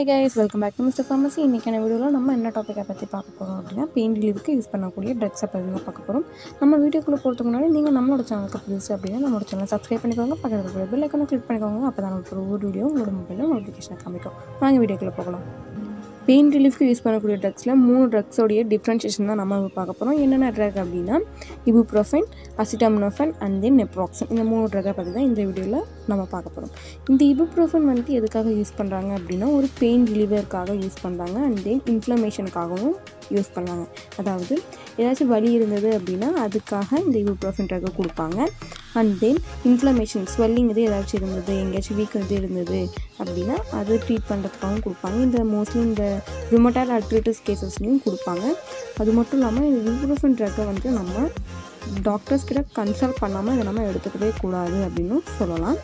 hi guys welcome back to mister pharmacy இன்றைக்கான வீடியோவில் நம்ம என்ன டாப்பிக்கை பற்றி பார்க்க போகிறோம் அப்படின்னா பெயின் ரிலீவுக்கு யூஸ் பண்ணக்கூடிய ட்ரக்ஸை பற்றி தான் பார்க்க போகிறோம் நம்ம வீடியோக்குள்ளே போகிறதுக்கு முன்னாடி நீங்கள் நம்மளோட சேனலுக்கு புதுசு அப்படின்னா நம்மளோட சேனலை சப்ஸ்கிரைப் பண்ணிக்கோங்க பக்கத்தில் இருக்கிற பெல் ஐக்கனை கிளிக் பண்ணிக்கோங்க அப்போ தான் நமக்கு ஒரு வீடியோ உங்களோட மொபைலில் நோட்டிஃபிகேஷன் காமிக்கும் வாங்க வீடியோக்குள்ளே போகலாம் பெயின் ரிலீஃப்க்கு யூஸ் பண்ணக்கூடிய ட்ரக்ஸில் மூணு ட்ரக்ஸோடைய டிஃப்ரென்ஷியேஷன் தான் நம்ம இப்ப பார்க்க போகிறோம் என்னென்ன ட்ரக் அப்படின்னா இபுப்ரோஃபென் அசிட்டாமினோஃபென் அண்ட் தென் நெப்ராக்சன் இந்த மூணு ட்ரக்கை பற்றி தான் இந்த வீடியோவில் நம்ம பார்க்க போகிறோம் இந்த இபுப்ரோஃபன் வந்துட்டு எதுக்காக யூஸ் பண்ணுறாங்க அப்படின்னா ஒரு பெயின் ரிலீவருக்காக யூஸ் பண்ணுறாங்க அண்ட் தென் இன்ஃப்ளமேஷனுக்காகவும் யூஸ் பண்ணாங்க அதாவது ஏதாச்சும் வலி இருந்தது அப்படின்னா அதுக்காக இந்த இபுப்ரோஃபன் ட்ரக்கை கொடுப்பாங்க அண்ட் தென் இன்ஃப்ளமேஷன் ஸ்வெல்லிங் இது ஏதாச்சும் இருந்தது எங்கேயாச்சும் வீக் இது இருந்தது அப்படின்னா அது ட்ரீட் பண்ணுறதுக்காகவும் கொடுப்பாங்க இந்த மோஸ்ட்லி இந்த ருமட்டால் அட்ரிட்டிஸ் கேசஸ்லையும் கொடுப்பாங்க அது மட்டும் இல்லாமல் இந்த இபுப்ரோஃபன் ட்ரக்கை வந்து நம்ம டாக்டர்ஸ் கிட்ட கன்சல்ட் பண்ணாமல் இதை நம்ம எடுத்துக்கவே கூடாது அப்படின்னு சொல்லலாம்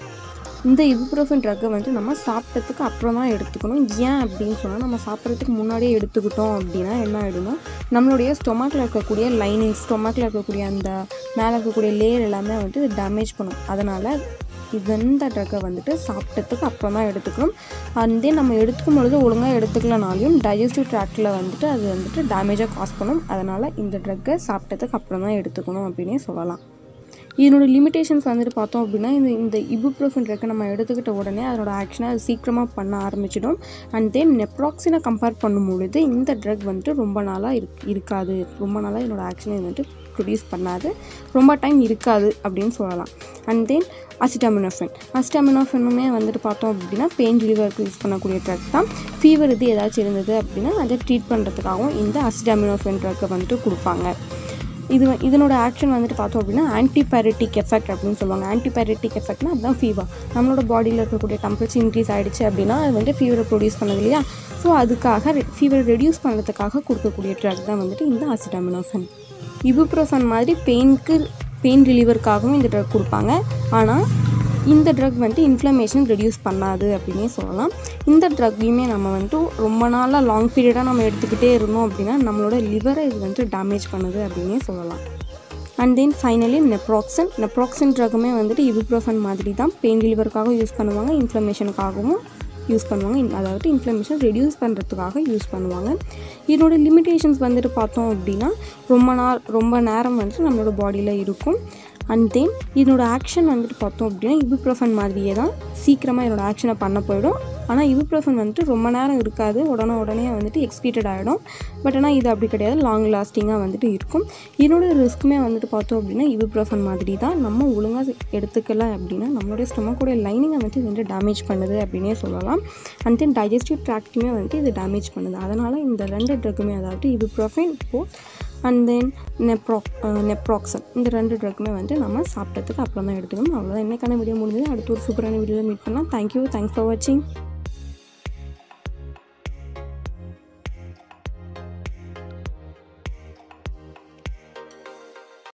இந்த இபுப்ரோஃபன் ட்ரக்கை வந்து நம்ம சாப்பிட்டதுக்கு அப்புறம் தான் எடுத்துக்கணும் ஏன் அப்படின்னு சொன்னால் நம்ம சாப்பிட்றதுக்கு முன்னாடியே எடுத்துக்கிட்டோம் அப்படின்னா என்ன ஆகிடும்னா நம்மளுடைய ஸ்டொமாக்கில் இருக்கக்கூடிய லைனிங் ஸ்டொமாக்கில் இருக்கக்கூடிய அந்த மேலே இருக்கக்கூடிய லேயர் எல்லாமே வந்துட்டு டேமேஜ் பண்ணும் அதனால் இது இந்த ட்ரக்கை வந்துட்டு சாப்பிட்டதுக்கு அப்புறம் தான் எடுத்துக்கணும் அண்ட் தென் நம்ம எடுத்துக்கும் பொழுது ஒழுங்காக எடுத்துக்கலனாலையும் டைஜஸ்டிவ் ட்ராக்டில் வந்துட்டு அது வந்துட்டு டேமேஜாக காஸ் பண்ணும் அதனால் இந்த ட்ரக்கை சாப்பிட்டதுக்கு அப்புறம் தான் எடுத்துக்கணும் அப்படின்னே சொல்லலாம் இதனோட லிமிடேஷன்ஸ் வந்துட்டு பார்த்தோம் அப்படின்னா இந்த இந்த இபுப்ரோஃபன் ட்ரக்கை நம்ம எடுத்துக்கிட்ட உடனே அதனோட ஆக்ஷனை அது சீக்கிரமாக பண்ண ஆரம்பிச்சிடும் அண்ட் தென் நெப்ராக்சினை கம்பேர் பண்ணும் பொழுது இந்த ட்ரக் வந்துட்டு ரொம்ப நாளாக இருக் இருக்காது ரொம்ப நாளாக இதனோட ஆக்ஷனை வந்துட்டு ப்ரொடியூஸ் பண்ணாது ரொம்ப டைம் இருக்காது அப்படின்னு சொல்லலாம் அண்ட் தென் அசிட்டாமினோஃபென் அசிட்டாமினோஃபெனுமே வந்துட்டு பார்த்தோம் அப்படின்னா பெயின் ரிலீவருக்கு யூஸ் பண்ணக்கூடிய ட்ரக் தான் ஃபீவர் இது ஏதாச்சும் இருந்தது அப்படின்னா அதை ட்ரீட் பண்ணுறதுக்காகவும் இந்த அசிட்டாமினோஃபென் ட்ரக்கை வந்துட்டு கொடுப்பாங்க இது வ- இதனோட ஆக்ஷன் வந்துட்டு பார்த்தோம் அப்படின்னா ஆன்டிபேரட்டிக் எஃபெக்ட் அப்படின்னு சொல்லுவாங்க ஆன்டிபேரட்டிக் எஃபெக்ட்னா அதுதான் ஃபீவர் நம்மளோட பாடியில் இருக்கக்கூடிய டெம்பரேச்சர் இன்க்ரீஸ் ஆகிடுச்சு அப்படின்னா அது வந்துட்டு ஃபீவரை ப்ரொடியூஸ் பண்ணுது இல்லையா ஸோ அதுக்காக ஃபீவர் ரெடியூஸ் பண்ணுறதுக்காக கொடுக்கக்கூடிய ட்ரக் தான் வந்துட்டு இந்த அசிட்டாமினோஃபென் இபுப்ரோஃபன் மாதிரி பெயினுக்கு பெயின் ரிலீவருக்காகவும் இந்த ட்ரக் கொடுப்பாங்க ஆனால் இந்த ட்ரக் வந்துட்டு இன்ஃப்ளமேஷன் ரெடியூஸ் பண்ணாது அப்படின்னே சொல்லலாம் இந்த ட்ரக்கையுமே நம்ம வந்துட்டு ரொம்ப நாளாக லாங் பீரியடாக நம்ம எடுத்துக்கிட்டே இருந்தோம் அப்படின்னா நம்மளோட லிவரை இது வந்துட்டு டேமேஜ் பண்ணுது அப்படின்னே சொல்லலாம் அண்ட் தென் ஃபைனலி நெப்ராக்சன் நெப்ராக்சன் ட்ரக்குமே வந்துட்டு இபுப்ரோஃபன் மாதிரி தான் பெயின் ரிலீவருக்காகவும் யூஸ் பண்ணுவாங்க இன்ஃப்ளமேஷனுக்காகவும் யூஸ் பண்ணுவாங்க இன்- அதாவது இன்ஃப்ளமேஷன் ரெடியூஸ் பண்ணுறதுக்காக யூஸ் பண்ணுவாங்க இதனோட லிமிடேஷன்ஸ் வந்துட்டு பார்த்தோம் அப்படின்னா ரொம்ப நாள் ரொம்ப நேரம் வந்துட்டு நம்மளோட பாடியில் இருக்கும் அண்ட் தென் இதனோட ஆக்ஷன் வந்துட்டு பார்த்தோம் அப்படின்னா இபுப்ரோஃபன் மாதிரியே தான் சீக்கிரமாக இதனோட ஆக்ஷனை பண்ண போயிடும் ஆனால் இபுப்ரோஃபன் வந்துட்டு ரொம்ப நேரம் இருக்காது உடனே உடனே வந்துட்டு எக்ஸ்பீட்டட் ஆகிடும் பட் ஆனால் இது அப்படி கிடையாது லாங் லாஸ்டிங்காக வந்துட்டு இருக்கும் இதனோட ரிஸ்க்குமே வந்துட்டு பார்த்தோம் அப்படின்னா இபுப்ரோஃபன் மாதிரி தான் நம்ம ஒழுங்காக எடுத்துக்கல அப்படின்னா நம்மளுடைய ஸ்டொமக்கோடைய லைனிங்கை வந்துட்டு இது வந்து டேமேஜ் பண்ணுது அப்படின்னே சொல்லலாம் அண்ட் தென் டைஜஸ்டிவ் ட்ராக்ட்டுமே வந்துட்டு இது டேமேஜ் பண்ணுது அதனால் இந்த ரெண்டு ட்ரக்குமே அதாவது இபுப்ரோஃபன் போத் அண்ட் தென் நெப்ராக் நெப்ராக்சன் இந்த ரெண்டு ட்ரக்குமே வந்துட்டு நம்ம சாப்பிட்டதுக்கு அப்புறம் தான் எடுத்துக்கணும் அவ்வளோதான் என்னக்கான வீடியோ முடிஞ்சது அடுத்து ஒரு சூப்பரான வீடியோவில் மீட் பண்ணலாம் தேங்க்யூ தேங்க்ஸ் ஃபார் வாட்சிங்